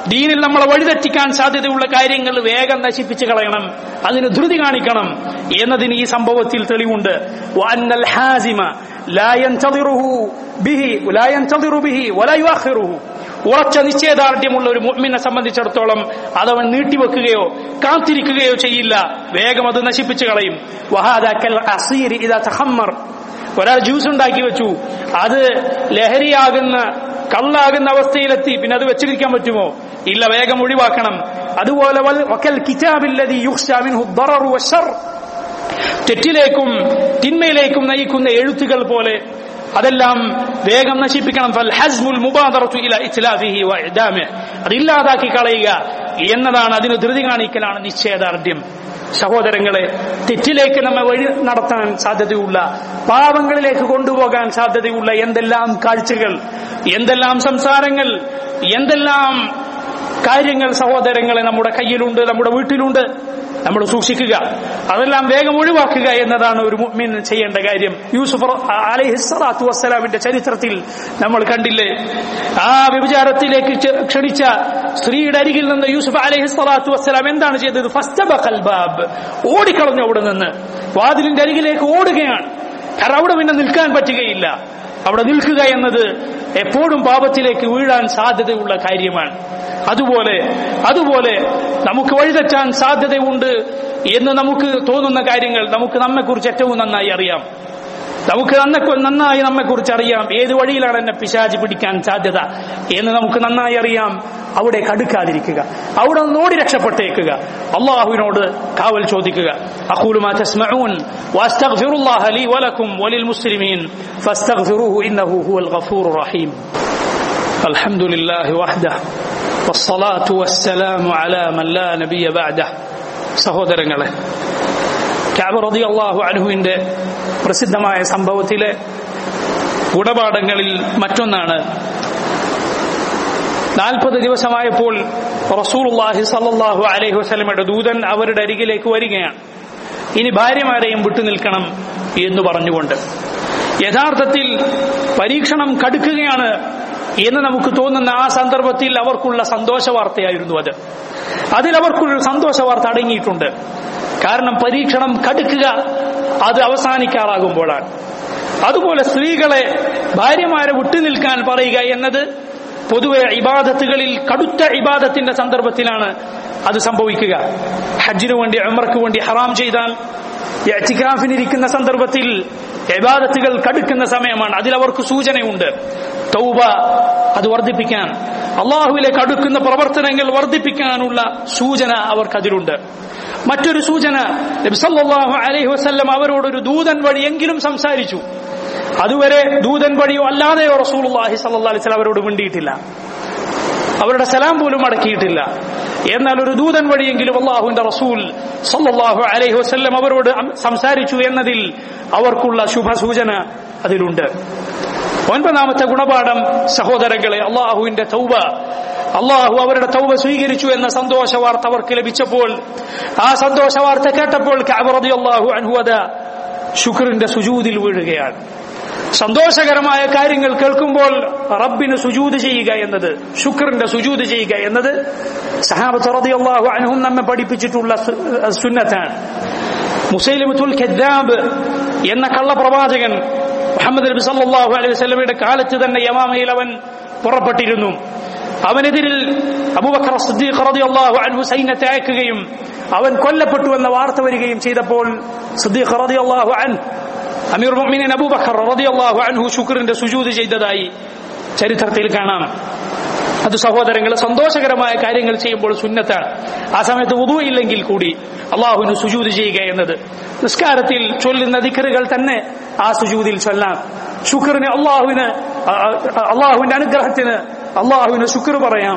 ദീനിൽ നമ്മളെ വഴിതെറ്റിക്കാൻ സാധ്യതയുള്ള കാര്യങ്ങൾ വേഗം നശിപ്പിച്ചു കളയണം അതിന് ധൃതി കാണിക്കണം എന്നതിന് ഈ സംഭവത്തിൽ തെളിവുണ്ട് വഅന്നൽ ഹാസിമ ലാ യൻതദിറുഹു ബിഹി ലാ യൻതദിറു ബിഹി വലാ യുഅഖിറുഹു ഉറച്ച നിശ്ചയദാർഢ്യമുള്ള ഒരു മുഅ്മിനെ സംബന്ധിച്ചിടത്തോളം അതവൻ നീട്ടിവെക്കുകയോ കാത്തിരിക്കുകയോ ചെയ്യില്ല വേഗം അത് നശിപ്പിച്ചു കളയും വഹാദ കൽ അസീരി ഇദാ തഖമ്മർ ഒരാൾ ജ്യൂസ് ഉണ്ടാക്കി വെച്ചു അത് ലഹരിയാകുന്ന കള്ളാകുന്ന അവസ്ഥയിലെത്തി പിന്നെ അത് വെച്ചിരിക്കാൻ പറ്റുമോ ഇല്ല വേഗം ഒഴിവാക്കണം അതുപോലെ വൽ- വക്കൽ കിതാബില്ലദി യുഖ്ശാ മിൻഹു ദ്ദററു വശർ തെറ്റിലേക്കും തിന്മയിലേക്കും നയിക്കുന്ന എഴുത്തുകൾ പോലെ അതെല്ലാം വേഗം നശിപ്പിക്കണം ഫൽ ഹസ്മുൽ മുബാദറത്തു ഇല ഇത്ലാഫിഹി വ ഇദാമിഹി അതില്ലാതാക്കി കളയുക എന്നതാണ് അതിന് ധൃതി കാണിക്കലാണ് നിശ്ചയദാർഢ്യം സഹോദരങ്ങളെ തെറ്റിലേക്ക് നമ്മെ വഴി നടത്താൻ സാധ്യതയുള്ള പാവങ്ങളിലേക്ക് കൊണ്ടുപോകാൻ സാധ്യതയുള്ള എന്തെല്ലാം കാഴ്ചകൾ എന്തെല്ലാം സംസാരങ്ങൾ എന്തെല്ലാം കാര്യങ്ങൾ സഹോദരങ്ങളെ നമ്മുടെ കയ്യിലുണ്ട് നമ്മുടെ വീട്ടിലുണ്ട് നമ്മൾ സൂക്ഷിക്കുക അതെല്ലാം വേഗം ഒഴിവാക്കുക എന്നതാണ് ഒരു മുഅ്മിൻ ചെയ്യേണ്ട കാര്യം യൂസുഫ് അലൈഹിസ്സലാത്തു വസ്സലാമിന്റെ ചരിത്രത്തിൽ നമ്മൾ കണ്ടില്ലേ ആ വ്യഭിചാരത്തിലേക്ക് ക്ഷ- ക്ഷണിച്ച സ്ത്രീയുടെ അരികിൽ നിന്ന് യൂസുഫ് അലൈഹിസ്സലാത്തു വസ്സലാം എന്താണ് ചെയ്തത് ഫസ്തബഖൽ ബാബ് ഓടിക്കളഞ്ഞു അവിടെ നിന്ന് വാതിലിന്റെ അരികിലേക്ക് ഓടുകയാണ് കാരണം അവിടെ പിന്നെ നിൽക്കാൻ പറ്റുകയില്ല അവിടെ നിൽക്കുക എന്നത് എപ്പോഴും പാപത്തിലേക്ക് വീഴാൻ സാധ്യതയുള്ള കാര്യമാണ് അതുപോലെ അതുപോലെ നമുക്ക് വഴിതെറ്റാൻ സാധ്യതയുണ്ട് എന്ന് നമുക്ക് തോന്നുന്ന കാര്യങ്ങൾ നമുക്ക് നമ്മെക്കുറിച്ച് ഏറ്റവും നന്നായി അറിയാം നമുക്ക് നന്നെ നന്നായി നമ്മെക്കുറിച്ച് അറിയാം ഏത് വഴിയിലാണ് എന്നെ പിശാചി പിടിക്കാൻ സാധ്യത എന്ന് നമുക്ക് നന്നായി അറിയാം അവിടെ കടുക്കാതിരിക്കുക അവിടെ നിന്ന് ഓടി രക്ഷപ്പെട്ടേക്കുക അള്ളാഹുവിനോട് കാവൽ ചോദിക്കുക أقول ما تسمعون وأستغفر الله لي ولكم وللمسلمين فاستغفروه إنه هو الغفور الرحيم الحمد لله وحده والصلاة والسلام على من لا نبي بعده സഹോദരങ്ങളെ കാബ് റതി അള്ളാഹു അൻഹുവിന്റെ പ്രസിദ്ധമായ സംഭവത്തിലെ ഗുണപാഠങ്ങളിൽ മറ്റൊന്നാണ് നാൽപ്പത് ദിവസമായപ്പോൾ റസൂലുള്ളാഹി സല്ലല്ലാഹു അലൈഹി വസല്ലമയുടെ ദൂതൻ അവരുടെ അരികിലേക്ക് വരികയാണ് ഇനി ഭാര്യമാരെയും വിട്ടുനിൽക്കണം എന്ന് പറഞ്ഞുകൊണ്ട് യഥാർത്ഥത്തിൽ പരീക്ഷണം കടുക്കുകയാണ് എന്ന് നമുക്ക് തോന്നുന്ന ആ സന്ദർഭത്തിൽ അവർക്കുള്ള സന്തോഷ വാർത്തയായിരുന്നു അത് അതിൽ അവർക്കുള്ള സന്തോഷ വാർത്ത അടങ്ങിയിട്ടുണ്ട് കാരണം പരീക്ഷണം കടുക്കുക അത് അവസാനിക്കാറാകുമ്പോഴാണ് അതുപോലെ സ്ത്രീകളെ ഭാര്യമാരെ വിട്ടുനിൽക്കാൻ പറയുക എന്നത് പൊതുവെ ഇബാദത്തുകളിൽ കടുത്ത ഇബാദത്തിന്റെ സന്ദർഭത്തിലാണ് അത് സംഭവിക്കുക ഹജ്ജിനു വേണ്ടി ഉംറയ്ക്ക് വേണ്ടി ഹറാം ചെയ്താൽ ഇരിക്കുന്ന സന്ദർഭത്തിൽ ഇബാദത്തുകൾ കടുക്കുന്ന സമയമാണ് അതിൽ അവർക്ക് സൂചനയുണ്ട് തൗബ അത് വർദ്ധിപ്പിക്കാൻ അള്ളാഹുവിലേക്ക് അടുക്കുന്ന പ്രവർത്തനങ്ങൾ വർദ്ധിപ്പിക്കാനുള്ള സൂചന അവർക്കതിലുണ്ട് മറ്റൊരു സൂചന നബി സല്ലല്ലാഹു അലൈഹി വസല്ലം അവരോടൊരു ദൂതൻ വഴിയെങ്കിലും സംസാരിച്ചു അതുവരെ ദൂതൻ വഴിയോ അല്ലാതെയോ റസൂലുള്ളാഹി സല്ലല്ലാഹു അലൈഹി വസല്ലം അവരോട് മിണ്ടിയിട്ടില്ല അവരുടെ സലാം പോലും അടക്കിയിട്ടില്ല എന്നാൽ ഒരു ദൂതൻ വഴിയെങ്കിലും അള്ളാഹുവിന്റെ റസൂൽ സല്ലല്ലാഹു അലൈഹി വസല്ലം അവരോട് അം- സംസാരിച്ചു എന്നതിൽ അവർക്കുള്ള ശുഭസൂചന അതിലുണ്ട് ഒൻപതാമത്തെ ഗുണപാഠം സഹോദരങ്ങളെ അള്ളാഹുവിന്റെ തൗബ അള്ളാഹു അവരുടെ തൗബ സ്വീകരിച്ചു എന്ന സന്തോഷ വാർത്ത അവർക്ക് ലഭിച്ചപ്പോൾ ആ സന്തോഷ വാർത്ത കേട്ടപ്പോൾ കഅബ് അള്ളാഹു അൻഹുവദ ശുക്രിന്റെ സുജൂദിൽ വീഴുകയാണ് സന്തോഷകരമായ കാര്യങ്ങൾ കേൾക്കുമ്പോൾ റബ്ബിന് സുജൂത് ചെയ്യുക എന്നത് ശുക്രിന്റെ സുജൂത് ചെയ്യുക എന്നത് സഹാബത്ത് റളിയല്ലാഹു അൻഹും നമ്മെ പഠിപ്പിച്ചിട്ടുള്ള സു- സുന്നത്താണ് മുസൈലിമത്തുൽ ഖദ്ദാബ് എന്ന കള്ളപ്രവാചകൻ മുഹമ്മദ് നബി സല്ലല്ലാഹു അലൈഹി വസല്ലമയുടെ കാലത്ത് തന്നെ യമാമയിൽ അവൻ പുറപ്പെട്ടിരുന്നു അവനെതിരിൽ അബൂബക്കർ സിദ്ദീഖ് റളിയല്ലാഹു അൻഹു സൈന്യത്തെ അയക്കുകയും അവൻ കൊല്ലപ്പെട്ടു എന്ന വാർത്ത വരികയും ചെയ്തപ്പോൾ സിദ്ദീഖ് റളിയല്ലാഹു അൻഹു അമീർ മുഅ്മിനീൻ അബൂബക്കർ റളിയല്ലാഹു അൻഹു ശുക്രിന്റെ സുജൂദ് ചെയ്തതായി ചരിത്രത്തിൽ കാണാം അത് സഹോദരങ്ങളെ സന്തോഷകരമായ കാര്യങ്ങൾ ചെയ്യുമ്പോൾ സുന്നത്താണ് ആ സമയത്ത് ഉദു ഇല്ലെങ്കിൽ കൂടി അള്ളാഹുവിന് സുജൂത് ചെയ്യുക എന്നത് നിസ്കാരത്തിൽ ചൊല്ലുന്ന ദിക്കറുകൾ തന്നെ ആ സുജൂതിൽ ചൊല്ലാം ശുക്റിന് അള്ളാഹുവിന് ആ, ആ, അള്ളാഹുവിന്റെ അനുഗ്രഹത്തിന് അള്ളാഹുവിന് ശുക്ർ പറയാം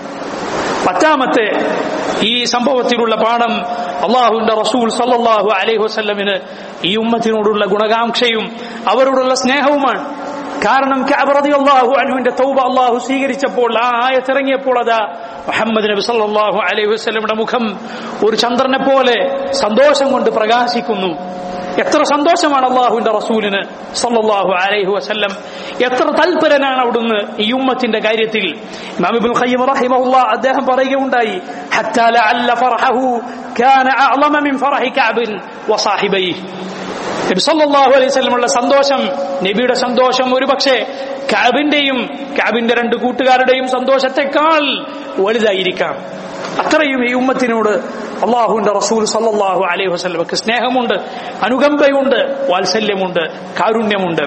പത്താമത്തെ ഈ സംഭവത്തിലുള്ള പാഠം അള്ളാഹുവിന്റെ റസൂൽ സല്ലല്ലാഹു അലൈഹി വസല്ലമിന് ഈ ഉമ്മത്തിനോടുള്ള ഗുണകാംക്ഷയും അവരോടുള്ള സ്നേഹവുമാണ് കാരണം കഅബ് റളിയല്ലാഹു അൻഹുവിന്റെ തൗബ അള്ളാഹു സ്വീകരിച്ചപ്പോൾ ആ ആയത്തിറങ്ങിയപ്പോൾ അതാ മുഹമ്മദ് നബി സല്ലല്ലാഹു അലൈഹി വസല്ലമയുടെ മുഖം ഒരു ചന്ദ്രനെ പോലെ സന്തോഷം കൊണ്ട് പ്രകാശിക്കുന്നു എത്ര സന്തോഷമാണ് അള്ളാഹുവിന്റെ റസൂലിന് സല്ലല്ലാഹു അലൈഹി വസല്ലം എത്ര തൽപരനാണ് അവിടുന്ന് ഈ ഉമ്മത്തിന്റെ കാര്യത്തിൽ ഇമാം ഇബ്നുൽ ഖയ്യിം റഹിമഹുല്ലാ അദ്ദേഹം പറയുകയുണ്ടായി ഹത്താ ലഅല്ല ഫർഹഹു കാന അഅളമ മിൻ ഫർഹി കഅബിൻ വസാഹിബൈഹി നബി സല്ലല്ലാഹു അലൈഹി വസല്ലമുള്ള സന്തോഷം നബിയുടെ സന്തോഷം ഒരുപക്ഷെ കാബിന്റെയും കാബിന്റെ രണ്ട് കൂട്ടുകാരുടെയും സന്തോഷത്തെക്കാൾ വലുതായിരിക്കാം അത്രയും ഈ ഉമ്മത്തിനോട് അള്ളാഹുവിന്റെ റസൂൽ സല്ലല്ലാഹു അലൈഹി വസല്ലമക്ക് സ്നേഹമുണ്ട് അനുകമ്പയുണ്ട് വാത്സല്യമുണ്ട് കാരുണ്യമുണ്ട്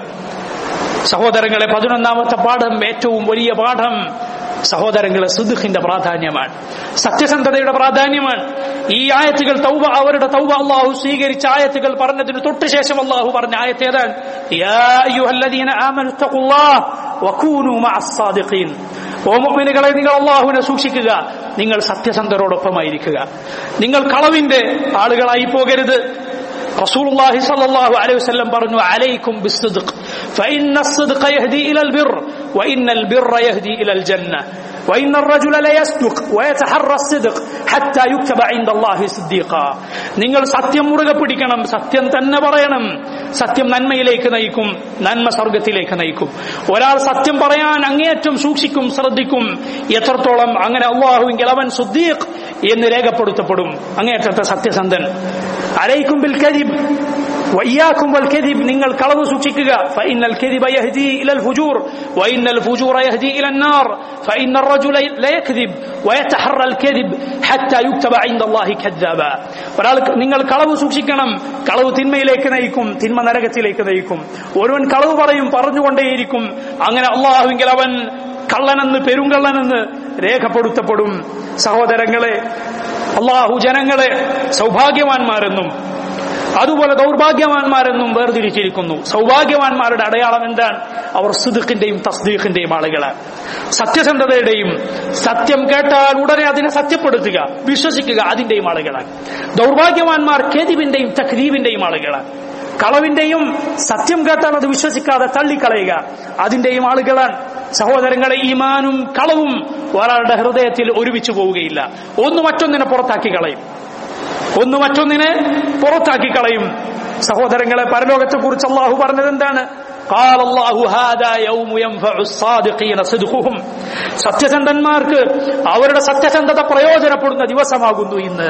സഹോദരങ്ങളെ പതിനൊന്നാമത്തെ പാഠം ഏറ്റവും വലിയ പാഠം സഹോദരങ്ങളെ സുദുഖിന്റെ പ്രാധാന്യമാണ് സത്യസന്ധതയുടെ പ്രാധാന്യമാണ് ഈ ആയത്തുകൾ തൗബ അവരുടെ തൗബ അള്ളാഹു സ്വീകരിച്ച ആയത്തുകൾ പറഞ്ഞതിന് തൊട്ട് ശേഷം അള്ളാഹു പറഞ്ഞ ആയത്ത് ഏതാണ് യാ അയ്യുഹല്ലദീന ആമനു തഖുല്ലാഹ് വകൂനു മഅസ് സാദിഖീൻ ഓ മുഅ്മിനുകളെ നിങ്ങൾ അള്ളാഹുവിനെ സൂക്ഷിക്കുക നിങ്ങൾ സത്യസന്ധരോടൊപ്പമായിരിക്കുക നിങ്ങൾ കളവിന്റെ ആളുകളായി പോകരുത് റസൂലുള്ളാഹി സ്വല്ലല്ലാഹു അലൈഹി വസല്ലം പറഞ്ഞു അലൈക്കും ബിസ്ദിഖ് فإن الصدق يهدي إلى البر وإن البر يهدي إلى الجنة وإن الرجل ليصدق ويتحرى الصدق حتى يكتب عند الله صديقا നിങ്ങൾ സത്യം മുറുകെ പിടിക്കണം സത്യം തന്നെ പറയണം സത്യം നന്മയിലേക്ക് നയിക്കും നന്മ സ്വർഗത്തിലേക്ക് നയിക്കും ഒരാൾ സത്യം പറയാൻ അങ്ങേയറ്റം സൂക്ഷിക്കും ശ്രദ്ധിക്കും എത്രത്തോളം അങ്ങനെ അള്ളാഹുവിങ്കിൽ അവൻ സുദ്ദീഖ് എന്ന് രേഖപ്പെടുത്തപ്പെടും അങ്ങേയറ്റത്തെ സത്യസന്ധൻ അലൈക്കും ബിൽ കദിബ് വയ്യാക്കും വൽ കദിബ് നിങ്ങൾ കളവ് സൂക്ഷിക്കുക فإن الكذب يهدي إلى الفجور وإن الفجور يهدي إلى النار فإن الرجل لا يكذب ويتحرى الكذب حتى يكتب عند الله كذابا ഒരാൾ നിങ്ങൾ കളവ് സൂക്ഷിക്കണം കളവ് തിന്മയിലേക്ക് നയിക്കും തിന്മ നരകത്തിലേക്ക് നയിക്കും ഒരുവൻ കളവ് പറയും പറഞ്ഞുകൊണ്ടേയിരിക്കും അങ്ങനെ അള്ളാഹുവിങ്കിൽ അവൻ കള്ളനെന്ന് പെരുങ്കള്ളനെന്ന് രേഖപ്പെടുത്തപ്പെടും സഹോദരങ്ങളെ അള്ളാഹു ജനങ്ങളെ സൗഭാഗ്യവാന്മാരെന്നും അതുപോലെ ദൗർഭാഗ്യവാന്മാരെന്നും വേർതിരിച്ചിരിക്കുന്നു സൗഭാഗ്യവാന്മാരുടെ അടയാളം എന്താണ് അവർ സുദുഖിന്റെയും തസ്ദീഖിന്റെയും ആളുകളാണ് സത്യസന്ധതയുടെയും സത്യം കേട്ടാൽ ഉടനെ അതിനെ സത്യപ്പെടുത്തുക വിശ്വസിക്കുക അതിന്റെയും ആളുകളാണ് ദൗർഭാഗ്യവാന്മാർ കേതിവിന്റെയും തഖ്ദീബിന്റെയും ആളുകളാണ് കളവിന്റെയും സത്യം കേട്ടാൽ അത് വിശ്വസിക്കാതെ തള്ളിക്കളയുക അതിന്റെയും ആളുകളാണ് സഹോദരങ്ങളെ ഈമാനും കളവും ഒരാളുടെ ഹൃദയത്തിൽ ഒരുമിച്ച് പോവുകയില്ല ഒന്ന് മറ്റൊന്നിനെ പുറത്താക്കി കളയും ഒന്ന് മറ്റൊന്നിനെ പുറത്താക്കി കളയും സഹോദരങ്ങളെ പരലോകത്തെ കുറിച്ച് അള്ളാഹു പറഞ്ഞത് എന്താണ് قال الله هذا يوم ينفع الصادقين صدقهم സത്യസന്ധന്മാർക്ക് അവരുടെ സത്യസന്ധത പ്രയോജനപ്പെടുന്ന ദിവസമാകുന്നു ഇന്ന്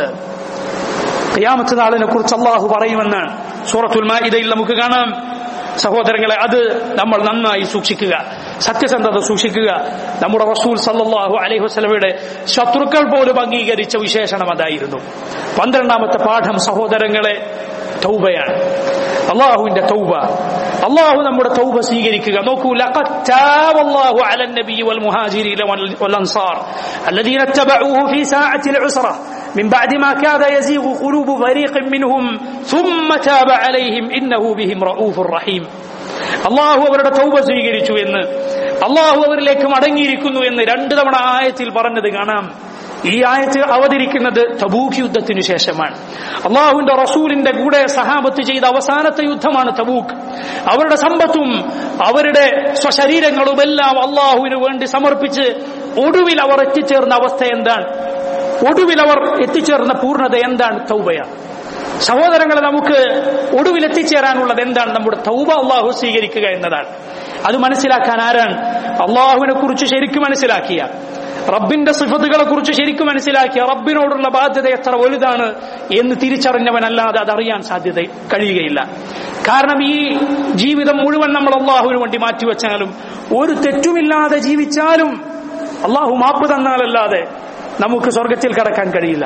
ഖിയാമത്ത് നാളിനെ കുറിച്ച് അള്ളാഹു പറയുമെന്നാണ് സൂറത്തുൽ മാഇദയിൽ നമുക്ക് കാണാം സഹോദരങ്ങളെ അത് നമ്മൾ നന്നായി സൂക്ഷിക്കുക സത്യസന്ധത സൂക്ഷിക്കുക നമ്മുടെ റസൂൽ സല്ലല്ലാഹു അലൈഹി വസല്ലമയുടെ ശത്രുക്കൾ പോലും അംഗീകരിച്ച വിശേഷണം അതായിരുന്നു പന്ത്രണ്ടാമത്തെ പാഠം സഹോദരങ്ങളെ തൗബയാണ് അള്ളാഹുവിന്റെ തൗബ അള്ളാഹു നമ്മുടെ തൗബ സ്വീകരിക്കുക നോക്കൂ ലഖദ് താവല്ലാഹു അലൻ നബി വൽ മുഹാജിരീന വൽ അൻസാർ الذين اتبعوه في ساعة العسرة من بعد ما كاد يزيغ قلوب فريق منهم ثم تاب عليهم إنه بهم رؤوف رحيم അള്ളാഹു അവരുടെ തൗബ സ്വീകരിച്ചു എന്ന് അള്ളാഹു അവരിലേക്ക് മടങ്ങിയിരിക്കുന്നു എന്ന് രണ്ടു തവണ ആയത്തിൽ പറഞ്ഞത് കാണാം ഈ ആയത്ത് അവതരിക്കുന്നത് തബൂക്ക് യുദ്ധത്തിനു ശേഷമാണ് അള്ളാഹുവിന്റെ റസൂലിന്റെ കൂടെ സഹാബത്ത് ചെയ്ത അവസാനത്തെ യുദ്ധമാണ് തബൂക്ക് അവരുടെ സമ്പത്തും അവരുടെ സ്വശരീരങ്ങളും എല്ലാം അള്ളാഹുവിന് വേണ്ടി സമർപ്പിച്ച് ഒടുവിൽ അവർ എത്തിച്ചേർന്ന അവസ്ഥ എന്താണ് ഒടുവിൽ അവർ എത്തിച്ചേർന്ന പൂർണ്ണത എന്താണ് തൗബയാണ് സഹോദരങ്ങളെ നമുക്ക് ഒടുവിൽ എത്തിച്ചേരാനുള്ളത് എന്താണ് നമ്മുടെ തൗബ അള്ളാഹു സ്വീകരിക്കുക എന്നതാണ് അത് മനസ്സിലാക്കാൻ ആരാണ് അള്ളാഹുവിനെ കുറിച്ച് ശരിക്കും മനസ്സിലാക്കിയ റബ്ബിന്റെ സിഫത്തുകളെ കുറിച്ച് ശരിക്കും മനസ്സിലാക്കിയ റബ്ബിനോടുള്ള ബാധ്യത എത്ര വലുതാണ് എന്ന് തിരിച്ചറിഞ്ഞവനല്ലാതെ അതറിയാൻ സാധ്യത കഴിയുകയില്ല കാരണം ഈ ജീവിതം മുഴുവൻ നമ്മൾ അള്ളാഹുവിന് വേണ്ടി മാറ്റിവെച്ചാലും ഒരു തെറ്റുമില്ലാതെ ജീവിച്ചാലും അള്ളാഹു മാപ്പ് തന്നാലല്ലാതെ നമുക്ക് സ്വർഗത്തിൽ കടക്കാൻ കഴിയില്ല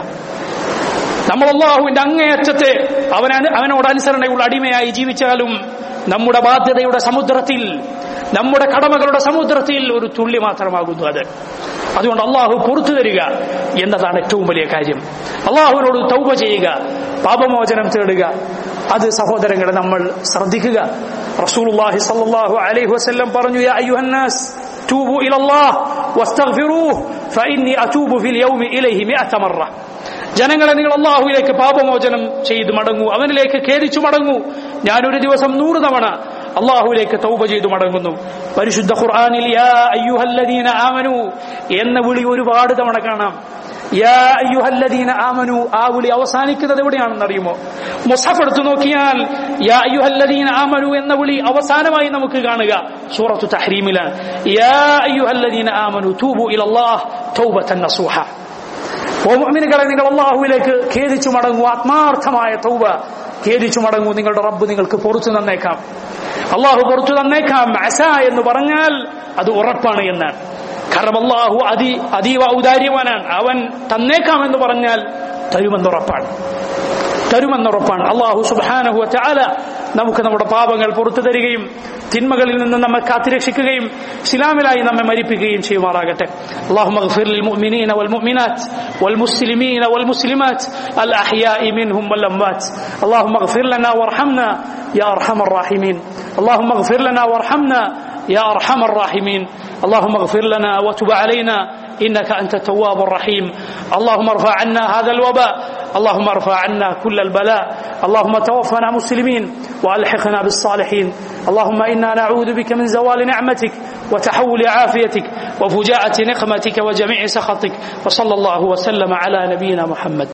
നമ്മൾ അള്ളാഹുവിന്റെ അങ്ങേയറ്റത്തെ അവന അവനോട് അനുസരണയുള്ള അടിമയായി ജീവിച്ചാലും നമ്മുടെ ബാധ്യതയുടെ സമുദ്രത്തിൽ നമ്മുടെ കടമകളുടെ സമുദ്രത്തിൽ ഒരു തുള്ളി മാത്രമാകുന്നു അത് അതുകൊണ്ട് അള്ളാഹു പുറത്തു തരിക എന്നതാണ് ഏറ്റവും വലിയ കാര്യം അള്ളാഹുവിനോട് തൗബ ചെയ്യുക പാപമോചനം തേടുക അത് സഹോദരങ്ങളെ നമ്മൾ ശ്രദ്ധിക്കുക റസൂലുള്ളാഹി സ്വല്ലല്ലാഹു അലൈഹി വസല്ലം പറഞ്ഞു യാ അയ്യുഹന്നാസ് توبوا إلى الله واستغفروه فإني أتوب في اليوم إليه مئة مرة ജനങ്ങളെ നിങ്ങൾ അള്ളാഹുവിലേക്ക് പാപമോചനം ചെയ്തു മടങ്ങൂ അവനിലേക്ക് ഖേദിച്ചു മടങ്ങൂ ഞാനൊരു ദിവസം നൂറ് തവണ അള്ളാഹുവിലേക്ക് തൗബ ചെയ്തു മടങ്ങുന്നു പരിശുദ്ധ ഖുർആാനിൽ യാ അയ്യുഹല്ലദീന ആമനു എന്ന വിളി ഒരുപാട് തവണ കാണാം യാ അയ്യുഹല്ലദീന ആമനു ആ വിളി അവസാനിക്കുന്നത് എവിടെയാണെന്ന് അറിയുമോ മുസഫ് എടുത്തു നോക്കിയാൽ യാ അയ്യുഹല്ലദീന ആമനു എന്ന വിളി അവസാനമായി നമുക്ക് കാണുക സൂറത്തു തഹ്രീമിലാണ് യാ അയ്യുഹല്ലദീന ആമനു തൂബു ഇലല്ലാഹ് തൗബതൻ നസൂഹ ഓ മുഅ്മിനുകളെ നിങ്ങൾ അള്ളാഹുവിലേക്ക് ഖേദിച്ചു മടങ്ങൂ ആത്മാർത്ഥമായ തൗബ ഖേദിച്ചു മടങ്ങൂ നിങ്ങളുടെ റബ്ബ് നിങ്ങൾക്ക് പൊറത്തു തന്നേക്കാം അള്ളാഹു പൊറത്തു തന്നേക്കാം അസ എന്ന് പറഞ്ഞാൽ അത് ഉറപ്പാണ് എന്നാണ് കാരണം അള്ളാഹു അതി അതീവ ഔദാര്യവാനാണ് അവൻ തന്നേക്കാം എന്ന് പറഞ്ഞാൽ തരുമെന്നുറപ്പാണ് തരുമെന്നുറപ്പാണ് അള്ളാഹു സുബാനഹു ചാല നമുക്ക് നമ്മുടെ പാപങ്ങൾ പുറത്തു തരികയും തിന്മകളിൽ നിന്ന് നമ്മെ കാത്തിരക്ഷിക്കുകയും ഇസ്ലാമിലായി നമ്മെ മരിപ്പിക്കുകയും ചെയ്യുമാറാകട്ടെ اللهم اغفر للمؤمنين والمؤمنات والمسلمين والمسلمات الأحياء منهم والأموات اللهم اغفر لنا وارحمنا يا أرحم الراحمين اللهم اغفر لنا وارحمنا يا أرحم الراحمين اللهم اغفر لنا وتب علينا إنك أنت التواب الرحيم اللهم ارفع عنا هذا الوباء اللهم ارفع عنا كل البلاء اللهم توفنا مسلمين والحقنا بالصالحين اللهم انا نعوذ بك من زوال نعمتك وتحول عافيتك وفجاءة نقمتك وجميع سخطك وصلى الله وسلم على نبينا محمد